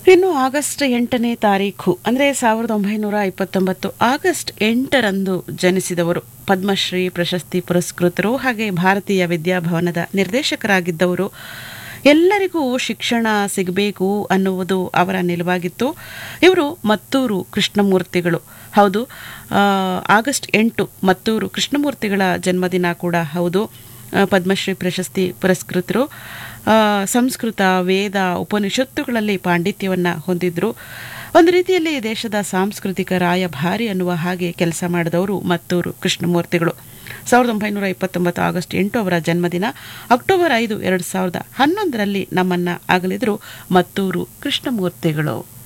ಇನ್ನು ಆಗಸ್ಟ್ ಎಂಟನೇ ತಾರೀಖು ಅಂದರೆ ಸಾವಿರದ ಒಂಬೈನೂರ ಇಪ್ಪತ್ತೊಂಬತ್ತು ಆಗಸ್ಟ್ ಎಂಟರಂದು ಜನಿಸಿದವರು ಪದ್ಮಶ್ರೀ ಪ್ರಶಸ್ತಿ ಪುರಸ್ಕೃತರು ಹಾಗೆ ಭಾರತೀಯ ವಿದ್ಯಾಭವನದ ನಿರ್ದೇಶಕರಾಗಿದ್ದವರು ಎಲ್ಲರಿಗೂ ಶಿಕ್ಷಣ ಸಿಗಬೇಕು ಅನ್ನುವುದು ಅವರ ನಿಲುವಾಗಿತ್ತು ಇವರು ಮತ್ತೂರು ಕೃಷ್ಣಮೂರ್ತಿಗಳು ಹೌದು ಆ, ಆಗಸ್ಟ್ ಎಂಟು ಮತ್ತೂರು ಕೃಷ್ಣಮೂರ್ತಿಗಳ ಜನ್ಮದಿನ ಕೂಡ ಹೌದು ಆ, ಪದ್ಮಶ್ರೀ ಪ್ರಶಸ್ತಿ ಪುರಸ್ಕೃತರು ಆ, ಸಂಸ್ಕೃತ ವೇದ ಉಪನಿಷತ್ತುಗಳಲ್ಲಿ ಪಾಂಡಿತ್ಯವನ್ನು ಹೊಂದಿದ್ರು ಒಂದು ರೀತಿಯಲ್ಲಿ ದೇಶದ ಸಾಂಸ್ಕೃತಿಕ ರಾಯಭಾರಿ ಅನ್ನುವ ಹಾಗೆ ಕೆಲಸ ಮಾಡಿದವರು ಮತ್ತೂರು ಕೃಷ್ಣಮೂರ್ತಿಗಳು ಸಾವಿರದ ಒಂಬೈನೂರ ಇಪ್ಪತ್ತೊಂಬತ್ತು ಆಗಸ್ಟ್ ಎಂಟು ಅವರ ಜನ್ಮದಿನ ಅಕ್ಟೋಬರ್ ಐದು ಎರಡು ಸಾವಿರದ ಹನ್ನೊಂದರಲ್ಲಿ ನಮ್ಮನ್ನ ಅಗಲಿದ್ರು ಮತ್ತೂರು ಕೃಷ್ಣಮೂರ್ತಿಗಳು